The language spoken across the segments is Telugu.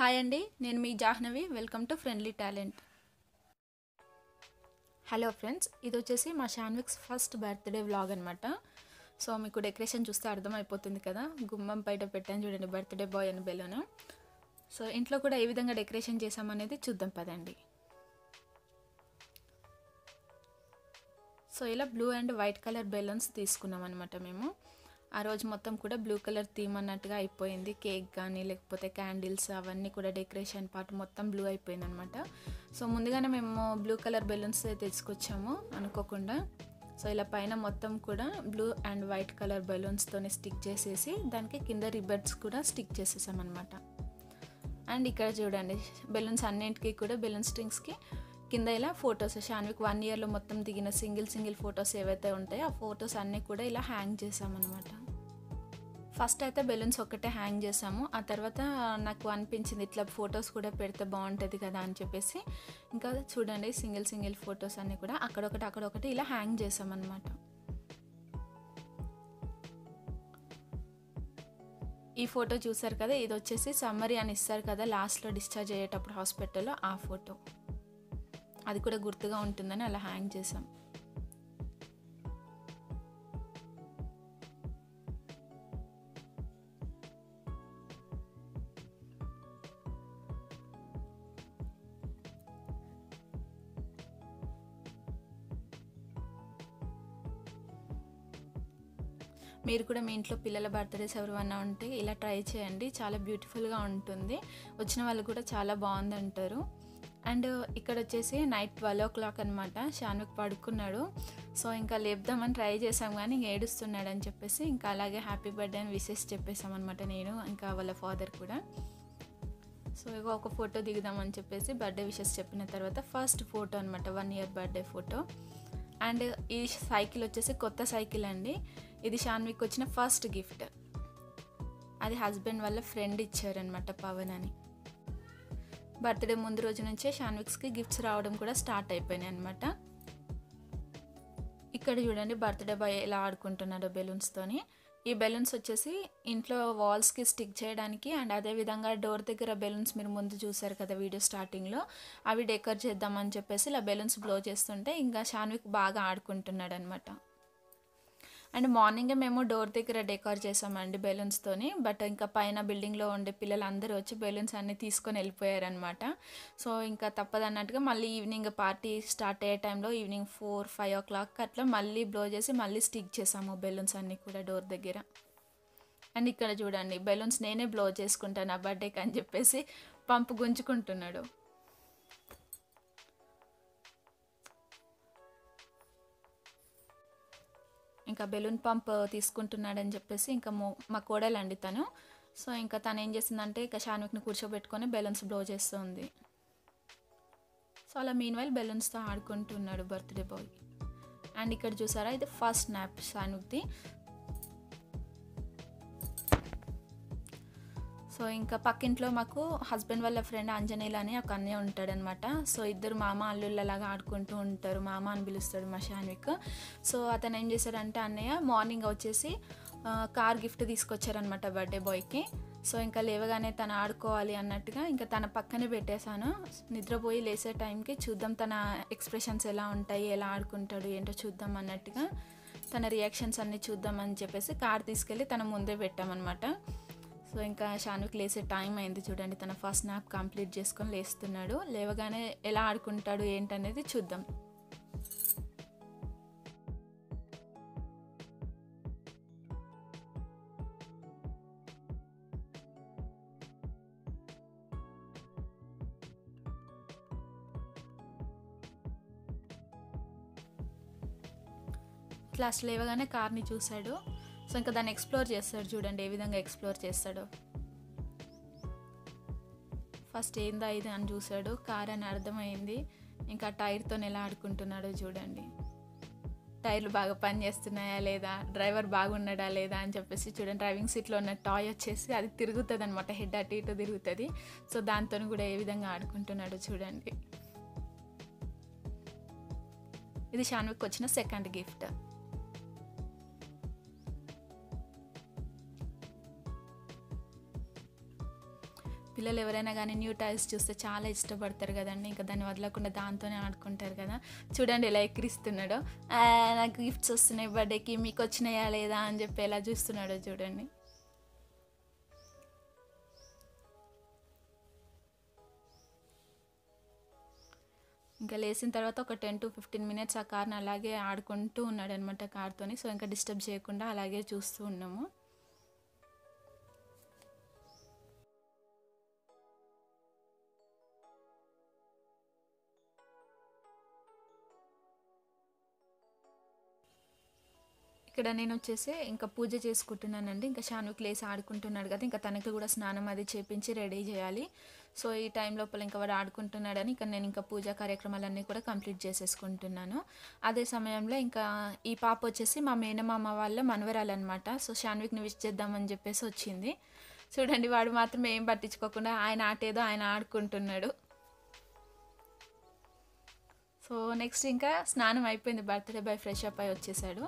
హాయ్ అండి నేను మీ Jahnavi welcome to friendly talent hello friends ఇది వచ్చేసి మా షాన్విక్స్ ఫస్ట్ బర్త్డే వ్లాగ్ అనమాట సో మీకు డెకరేషన్ చూస్తే అర్థమైపోతుంది కదా గుమ్మం బయట పెట్టాను చూడండి బర్త్డే బాయ్ అని బెలూన్ సో ఇంట్లో కూడా ఏ విధంగా డెకరేషన్ చేసామనేది చూద్దాం పదండి సో ఇలా blue and white colour balloons తీసుకున్నాం అనమాట మేము ఆ రోజు మొత్తం కూడా బ్లూ కలర్ థీమ్ అన్నట్టుగా అయిపోయింది కేక్ కానీ లేకపోతే క్యాండిల్స్ అవన్నీ కూడా డెకరేషన్ పార్ట్ మొత్తం బ్లూ అయిపోయింది అనమాట సో ముందుగానే మేము బ్లూ కలర్ బెలూన్స్ తీసుకొచ్చాము అనుకోకుండా సో ఇలా పైన మొత్తం కూడా బ్లూ అండ్ వైట్ కలర్ బెలూన్స్తోనే స్టిక్ చేసేసి దానికి కింద రిబర్స్ కూడా స్టిక్ చేసేసాం అనమాట అండ్ ఇక్కడ చూడండి బెలూన్స్ అన్నింటికి కూడా బెలూన్ స్ట్రింగ్స్కి కింద ఇలా ఫొటోస్ షాన్విక్ వన్ ఇయర్లో మొత్తం దిగిన సింగిల్ సింగిల్ ఫొటోస్ ఏవైతే ఉంటాయో ఆ ఫొటోస్ అన్నీ కూడా ఇలా హ్యాంగ్ చేసామన్నమాట ఫస్ట్ అయితే బెలూన్స్ ఒక్కటే హ్యాంగ్ చేసాము ఆ తర్వాత నాకు అనిపించింది ఇట్లా ఫొటోస్ కూడా పెడితే బాగుంటుంది కదా అని చెప్పేసి ఇంకా చూడండి సింగిల్ సింగిల్ ఫొటోస్ అన్నీ కూడా అక్కడొకటి అక్కడొకటి ఇలా హ్యాంగ్ చేసామన్నమాట ఈ ఫోటో చూసారు కదా ఇది వచ్చేసి సమ్మరీ అని ఇస్తారు కదా లాస్ట్లో డిశ్చార్జ్ అయ్యేటప్పుడు హాస్పిటల్లో ఆ ఫోటో అది కూడా గుర్తుగా ఉంటుందని అలా హ్యాంగ్ చేసాం మీరు కూడా మీ ఇంట్లో పిల్లల బర్త్డేస్ ఎవరైనా ఉంటే ఇలా ట్రై చేయండి చాలా బ్యూటిఫుల్గా ఉంటుంది వచ్చిన వాళ్ళు కూడా చాలా బాగుంది అంటారు అండ్ ఇక్కడ వచ్చేసి నైట్ ట్వెల్వ్ ఓ క్లాక్ అనమాట షాన్విక్ పడుకున్నాడు సో ఇంకా లేపుదామని ట్రై చేసాం కానీ ఇంక ఏడుస్తున్నాడు అని చెప్పేసి ఇంకా అలాగే హ్యాపీ బర్త్డే అని విషెస్ చెప్పేసాం అనమాట నేను ఇంకా వాళ్ళ ఫాదర్ కూడా సో ఇక ఒక ఫోటో దిగుదామని చెప్పేసి బర్త్డే విషెస్ చెప్పిన తర్వాత ఫస్ట్ ఫోటో అనమాట one year birthday photo and ఈ సైకిల్ వచ్చేసి కొత్త సైకిల్ అండి ఇది షాన్విక్ వచ్చిన ఫస్ట్ గిఫ్ట్ అది హస్బెండ్ వాళ్ళ ఫ్రెండ్ ఇచ్చారనమాట పవన్ అని బర్త్డే ముందు రోజు నుంచే షాన్విక్స్కి గిఫ్ట్స్ రావడం కూడా స్టార్ట్ అయిపోయినాయి అనమాట ఇక్కడ చూడండి బర్త్డే బాయ్ ఎలా ఆడుకుంటున్నాడో బెలూన్స్తోని ఈ బెలూన్స్ వచ్చేసి ఇంట్లో వాల్స్కి స్టిక్ చేయడానికి అండ్ అదేవిధంగా డోర్ దగ్గర బెలూన్స్ మీరు ముందు చూసారు కదా వీడియో స్టార్టింగ్లో అవి డెకర్ చేద్దామని చెప్పేసి ఇలా బెలూన్స్ బ్లో చేస్తుంటే ఇంకా షాన్విక్ బాగా ఆడుకుంటున్నాడు అనమాట అండ్ మార్నింగే మేము డోర్ దగ్గర డెకార్ చేసామండి బెలూన్స్తోని బట్ ఇంకా పైన బిల్డింగ్లో ఉండే పిల్లలు అందరూ వచ్చి బెలూన్స్ అన్నీ తీసుకొని వెళ్ళిపోయారనమాట సో ఇంకా తప్పదన్నట్టుగా మళ్ళీ ఈవినింగ్ పార్టీ స్టార్ట్ అయ్యే టైంలో evening four five o'clock అట్లా మళ్ళీ బ్లో చేసి మళ్ళీ స్టిక్ చేసాము బెలూన్స్ అన్నీ కూడా డోర్ దగ్గర అండ్ ఇక్కడ చూడండి బెలూన్స్ నేనే బ్లో చేసుకుంటాను నా బర్త్డేకి అని చెప్పేసి పంపు గుంజుకుంటున్నాడు ఇంకా బెలూన్ పంప్ తీసుకుంటున్నాడని చెప్పేసి ఇంకా మా కోడలండి తను సో ఇంకా తను ఏం చేసిందంటే ఇక షాన్విక్ని కూర్చోబెట్టుకొని బెలూన్స్ బ్లో చేస్తుంది సో అలా మీన్ వైల్ బెలూన్స్తో ఆడుకుంటున్నాడు బర్త్డే బాయ్ అండ్ ఇక్కడ చూసారా ఇది ఫస్ట్ స్నాప్ షాన్విక్ది సో ఇంకా పక్కింట్లో మాకు హస్బెండ్ వాళ్ళ ఫ్రెండ్ అంజనీల్ అని ఒక అన్నయ్య ఉంటాడనమాట సో ఇద్దరు మామ అల్లుళ్ళలాగా ఆడుకుంటూ ఉంటారు మామ అని పిలుస్తాడు మా షాన్విక్ సో అతను ఏం చేశాడంటే అన్నయ్య మార్నింగ్ వచ్చేసి కార్ గిఫ్ట్ తీసుకొచ్చారనమాట బర్త్డే బాయ్కి సో ఇంకా లేవగానే తను ఆడుకోవాలి అన్నట్టుగా ఇంకా తన పక్కనే పెట్టేశాను నిద్రపోయి లేసే టైంకి చూద్దాం తన ఎక్స్ప్రెషన్స్ ఎలా ఉంటాయి ఎలా ఆడుకుంటాడు ఏంటో చూద్దాం అన్నట్టుగా తన రియాక్షన్స్ అన్నీ చూద్దాం అని చెప్పేసి కార్ తీసుకెళ్ళి తన ముందే పెట్టామన్నమాట సో ఇంకా షాన్విక్ లేసే టైం అయింది చూడండి తన ఫస్ట్ స్నాప్ కంప్లీట్ చేసుకొని లేస్తున్నాడు లేవగానే ఎలా ఆడుకుంటాడు ఏంటనేది చూద్దాం క్లాస్ లేవగానే కార్ని చూశాడు సో ఇంకా దాన్ని ఎక్స్ప్లోర్ చేస్తాడు చూడండి ఏ విధంగా ఎక్స్ప్లోర్ చేస్తాడో ఫస్ట్ ఏందా ఇది అని చూశాడు కార్ అని అర్థమైంది ఇంకా టైర్తో ఎలా ఆడుకుంటున్నాడో చూడండి టైర్లు బాగా పని చేస్తున్నాయా లేదా డ్రైవర్ బాగున్నాడా లేదా అని చెప్పేసి చూడండి డ్రైవింగ్ సీట్లో ఉన్న టాయ్ వచ్చేసి అది తిరుగుతుంది అనమాట హెడ్ అటు ఇటు తిరుగుతుంది సో దాంతో కూడా ఏ విధంగా ఆడుకుంటున్నాడో చూడండి ఇది షాన్విక్ వచ్చిన సెకండ్ గిఫ్ట్ పిల్లలు ఎవరైనా కానీ న్యూ టాయ్స్ చూస్తే చాలా ఇష్టపడతారు కదండి ఇంకా దాన్ని వదలకుండా దాంతోనే ఆడుకుంటారు కదా చూడండి ఎలా ఎక్కిరిస్తున్నాడో "ఆ, నాకు గిఫ్ట్స్ వస్తున్నాయి బర్త్డేకి మీకు వచ్చినాయా లేదా అని చెప్పి ఎలా చూస్తున్నాడో చూడండి ఇంకా లేచిన తర్వాత ఒక టెన్ టు ఫిఫ్టీన్ మినిట్స్ ఆ కార్ని అలాగే ఆడుకుంటూ ఉన్నాడు అనమాట కార్తోని సో ఇంకా డిస్టర్బ్ చేయకుండా అలాగే చూస్తూ ఉన్నాము ఇక్కడ నేను వచ్చేసి ఇంకా పూజ చేసుకుంటున్నానండి ఇంకా షాన్విక్ లేసి ఆడుకుంటున్నాడు కదా ఇంకా తనకి కూడా స్నానం అది చేపించి రెడీ చేయాలి సో ఈ టైం లోపల ఇంకా వాడు ఆడుకుంటున్నాడని ఇంకా నేను ఇంకా పూజా కార్యక్రమాలన్నీ కూడా కంప్లీట్ చేసేసుకుంటున్నాను అదే సమయంలో ఇంకా ఈ పాప వచ్చేసి మా మేనమామ వాళ్ళ మనవరాలు అనమాట సో షాన్విక్ని విష్ చేద్దామని చెప్పేసి వచ్చింది చూడండి వాడు మాత్రం ఏం పట్టించుకోకుండా ఆయన ఆటేదో ఆయన ఆడుకుంటున్నాడు సో నెక్స్ట్ ఇంకా స్నానం అయిపోయింది బర్త్డే బై ఫ్రెష్ అప్ అయి వచ్చేసాడు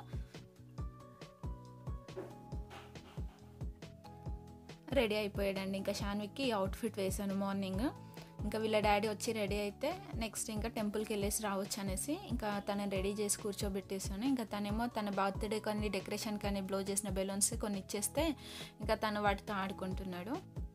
రెడీ అయిపోయాడండి ఇంకా షాన్విక్కి అవుట్ఫిట్ వేసాను మార్నింగ్ ఇంకా వీళ్ళ డాడీ వచ్చి రెడీ అయితే నెక్స్ట్ ఇంకా టెంపుల్కి వెళ్ళేసి రావచ్చు అనేసి ఇంకా తనని రెడీ చేసి కూర్చోబెట్టేసాను ఇంకా తనేమో తన బర్త్డే కొన్ని డెకరేషన్ కానీ బ్లో చేసిన బెలూన్స్ కొన్ని ఇచ్చేస్తే ఇంకా తను వాటితో ఆడుకుంటున్నాడు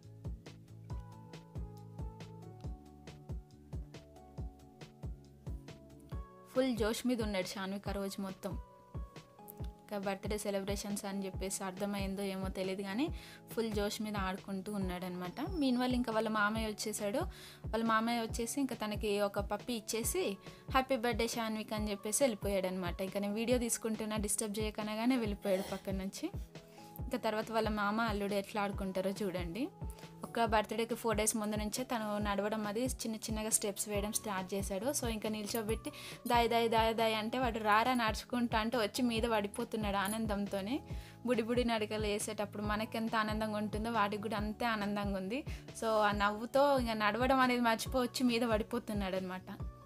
ఫుల్ జోష్ మీద ఉన్నాడు షాన్విక్ ఆ రోజు మొత్తం ఇంకా బర్త్డే సెలబ్రేషన్స్ అని చెప్పేసి అర్థమైందో ఏమో తెలియదు కానీ ఫుల్ జోష్ మీద ఆడుకుంటూ ఉన్నాడనమాట మీన్ వాళ్ళు ఇంకా వాళ్ళ మామయ్య వచ్చేసాడు వాళ్ళ మామయ్య వచ్చేసి ఇంకా తనకి ఒక పప్పి ఇచ్చేసి హ్యాపీ బర్త్డే షాన్విక్ అని చెప్పేసి వెళ్ళిపోయాడు అనమాట ఇంకా నేను వీడియో తీసుకుంటున్నా డిస్టర్బ్ చేయకనగానే వెళ్ళిపోయాడు పక్కన నుంచి ఇంకా తర్వాత వాళ్ళ మామ అల్లుడు ఎట్లా ఆడుకుంటారో చూడండి ఒక బర్త్డేకి ఫోర్ డేస్ ముందు నుంచే తను నడవడం అది చిన్న చిన్నగా స్టెప్స్ వేయడం స్టార్ట్ చేశాడు సో ఇంకా నిల్చోబెట్టి దాయి దాయి దాయి దాయి అంటే వాడు రారా నడుచుకుంటా అంటే వచ్చి మీద పడిపోతున్నాడు ఆనందంతోనే బుడి బుడి నడకలు వేసేటప్పుడు మనకి ఎంత ఆనందంగా ఉంటుందో వాడికి కూడా అంతే ఆనందంగా ఉంది సో ఆ నవ్వుతో ఇంకా నడవడం అనేది మర్చిపోవచ్చి మీద పడిపోతున్నాడు అనమాట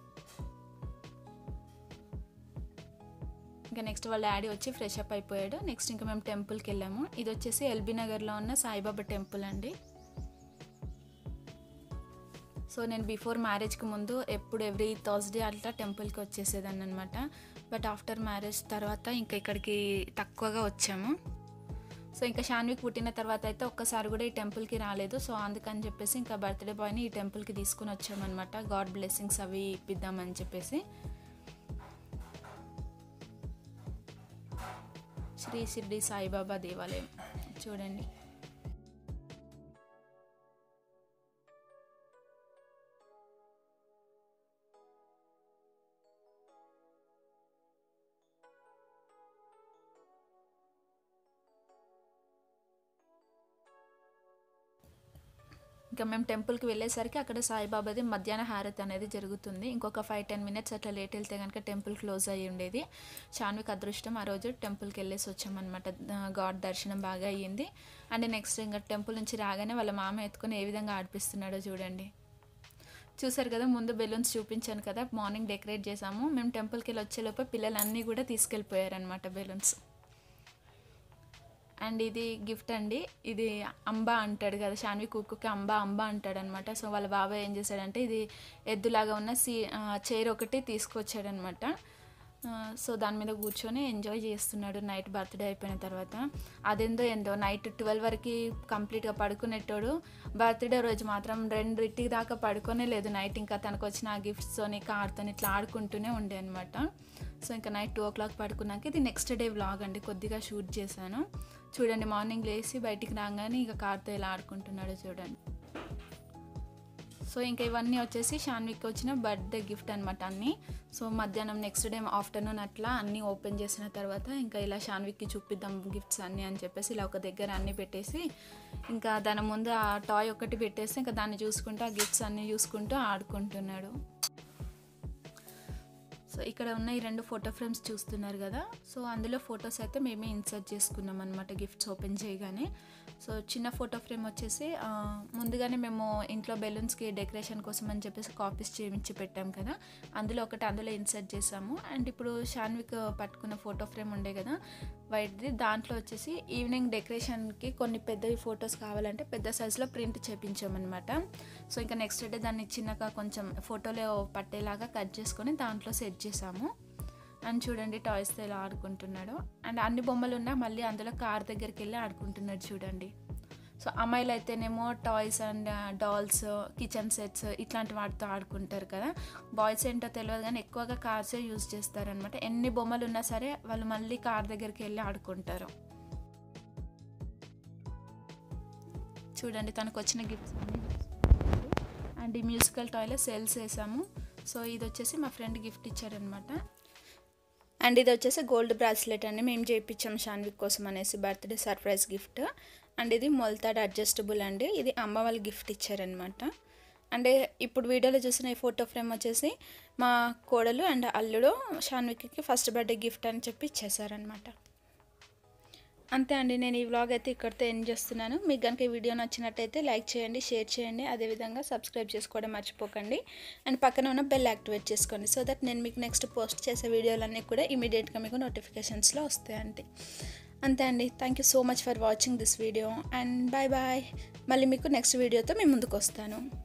ఇంకా నెక్స్ట్ వాళ్ళ డాడీ వచ్చి ఫ్రెష్ అప్ అయిపోయాడు నెక్స్ట్ ఇంకా మేము టెంపుల్కి వెళ్ళాము ఇది వచ్చేసి ఎల్బీ నగర్లో ఉన్న సాయిబాబా టెంపుల్ అండి సో నేను బిఫోర్ మ్యారేజ్కి ముందు ఎప్పుడు ఎవ్రీ థర్స్డే అట్లా టెంపుల్కి వచ్చేసేదాన్ని అనమాట బట్ ఆఫ్టర్ మ్యారేజ్ తర్వాత ఇంకా ఇక్కడికి తక్కువగా వచ్చాము సో ఇంకా షాన్విక్ పుట్టిన తర్వాత అయితే ఒక్కసారి కూడా ఈ టెంపుల్కి రాలేదు సో అందుకని చెప్పేసి ఇంకా బర్త్డే బాయ్ని ఈ టెంపుల్కి తీసుకుని వచ్చామన్నమాట గాడ్ బ్లెస్సింగ్స్ అవి ఇప్పిద్దామని చెప్పేసి శ్రీ షిర్డి సాయిబాబా దేవాలయం చూడండి ఇంకా మేము టెంపుల్కి వెళ్ళేసరికి అక్కడ సాయిబాబాది మధ్యాహ్న హారతి అనేది జరుగుతుంది ఇంకొక ఫైవ్ టెన్ మినిట్స్ అట్లా లేట్ వెళ్తే కనుక టెంపుల్ క్లోజ్ అయ్యి ఉండేది షాన్విక్ అదృష్టం ఆ రోజు టెంపుల్కి వెళ్ళేసి వచ్చామన్నమాట గాడ్ దర్శనం బాగా అయ్యింది అండ్ నెక్స్ట్ ఇంకా టెంపుల్ నుంచి రాగానే వాళ్ళ మామ ఎత్తుకొని ఏ విధంగా ఆడిపిస్తున్నాడో చూడండి చూసారు కదా ముందు బెలూన్స్ చూపించాను కదా మార్నింగ్ డెకరేట్ చేసాము మేము టెంపుల్కి వెళ్ళి వచ్చేలోపు పిల్లలన్నీ కూడా తీసుకెళ్ళిపోయారనమాట బెలూన్స్ అండ్ ఇది గిఫ్ట్ అండి ఇది అంబా అంటాడు కదా షాన్వి కుక్కుకి అంబా అంబా అంటాడు అనమాట సో వాళ్ళ బాబాయ్ ఏం చేశాడంటే ఇది ఎద్దులాగా ఉన్న సీ చైర్ ఒకటి తీసుకొచ్చాడనమాట సో దాని మీద కూర్చొని ఎంజాయ్ చేస్తున్నాడు నైట్ బర్త్డే అయిపోయిన తర్వాత అదేందో ఏందో నైట్ ట్వెల్వ్ వరకు కంప్లీట్గా పడుకునేటోడు బర్త్డే రోజు మాత్రం రెండింటికి దాకా పడుకోనే లేదు నైట్ ఇంకా తనకు వచ్చిన ఆ గిఫ్ట్స్తోని కార్తోని ఇట్లా ఆడుకుంటూనే ఉండే అనమాట సో ఇంకా నైట్ టూ ఓ క్లాక్ పడుకున్నాక ఇది నెక్స్ట్ డే వ్లాగ్ అండి కొద్దిగా షూట్ చేశాను చూడండి మార్నింగ్ లేచి బయటికి రాగానే ఇక కార్తో ఇలా ఆడుకుంటున్నాడు చూడండి సో ఇంకా ఇవన్నీ వచ్చేసి షాన్విక్ వచ్చిన బర్త్డే గిఫ్ట్ అనమాట అన్నీ సో మధ్యాహ్నం నెక్స్ట్ డే ఆఫ్టర్నూన్ అట్లా అన్నీ ఓపెన్ చేసిన తర్వాత ఇంకా ఇలా షాన్విక్కి చూపిద్దాం గిఫ్ట్స్ అన్నీ అని చెప్పేసి ఇలా ఒక దగ్గర అన్నీ పెట్టేసి ఇంకా దాని ముందు ఆ టాయ్ ఒకటి పెట్టేసి ఇంకా దాన్ని చూసుకుంటూ ఆ గిఫ్ట్స్ అన్నీ చూసుకుంటూ ఆడుకుంటున్నాడు సో ఇక్కడ ఉన్న ఈ రెండు ఫోటో ఫ్రేమ్స్ చూస్తున్నారు కదా సో అందులో ఫొటోస్ అయితే మేమే ఇన్సర్ట్ చేసుకున్నాం అనమాట గిఫ్ట్స్ ఓపెన్ చేయగానే సో చిన్న ఫోటో ఫ్రేమ్ వచ్చేసి ఆ, ముందుగానే మేము ఇంట్లో బెలూన్స్కి డెకరేషన్ కోసం అని చెప్పేసి కాపీస్ చేయించి పెట్టాం కదా అందులో ఒకటి అందులో ఇన్సర్ట్ చేసాము అండ్ ఇప్పుడు షాన్విక్ పట్టుకున్న ఫోటో ఫ్రేమ్ ఉండే కదా వైట్ది దాంట్లో వచ్చేసి ఈవినింగ్ డెకరేషన్కి కొన్ని పెద్దవి ఫొటోస్ కావాలంటే పెద్ద సైజులో ప్రింట్ చేపించామన్నమాట సో ఇంకా నెక్స్ట్ డే దాన్ని చిన్నగా కొంచెం ఫోటోలో పట్టేలాగా కట్ చేసుకొని దాంట్లో సెట్ చేసాము అండ్ చూడండి టాయ్స్తో ఎలా ఆడుకుంటున్నాడు అండ్ అన్ని బొమ్మలు ఉన్నా మళ్ళీ అందులో కార్ దగ్గరికి వెళ్ళి ఆడుకుంటున్నాడు చూడండి సో అమ్మాయిలు అయితేనేమో toys and dolls kitchen sets ఇట్లాంటి వాటితో ఆడుకుంటారు కదా బాయ్స్ ఏంటో తెలియదు కానీ ఎక్కువగా కార్సే యూజ్ చేస్తారనమాట ఎన్ని బొమ్మలు ఉన్నా సరే వాళ్ళు మళ్ళీ కార్ దగ్గరికి వెళ్ళి ఆడుకుంటారు చూడండి తనకు వచ్చిన గిఫ్ట్స్ అన్నీ అండ్ ఈ మ్యూజికల్ టాయ్లో సెల్స్ వేసాము సో ఇది వచ్చేసి మా ఫ్రెండ్ గిఫ్ట్ ఇచ్చారనమాట అండ్ ఇది వచ్చేసి గోల్డ్ బ్రాస్లెట్ అండి మేము చేయించాం షాన్విక్ కోసం అనేసి బర్త్డే సర్ప్రైజ్ గిఫ్ట్ అండ్ ఇది మొలతాడు అడ్జస్టబుల్ అండి ఇది అమ్మ వాళ్ళు గిఫ్ట్ ఇచ్చారనమాట అంటే ఇప్పుడు వీడియోలో చూసిన ఈ ఫోటో ఫ్రేమ్ వచ్చేసి మా కోడలు అండ్ అల్లుడు షాన్విక్కి ఫస్ట్ బర్త్డే గిఫ్ట్ అని చెప్పి ఇచ్చేసారనమాట అంతే అండి నేను ఈ వ్లాగ్ అయితే ఇక్కడితో ఎండ్ చేస్తున్నాను మీకు కనుక ఈ వీడియో నచ్చినట్టయితే లైక్ చేయండి షేర్ చేయండి అదేవిధంగా సబ్స్క్రైబ్ చేసుకోవడం మర్చిపోకండి అండ్ పక్కన ఉన్న బెల్ యాక్టివేట్ చేసుకోండి సో దట్ నేను మీకు నెక్స్ట్ పోస్ట్ చేసే వీడియోలన్నీ కూడా ఇమీడియట్గా మీకు నోటిఫికేషన్స్లో వస్తాయండి అంతే అండి thank you so much for watching this video and bye bye మళ్ళీ మీకు నెక్స్ట్ వీడియోతో మేము ముందుకు వస్తాను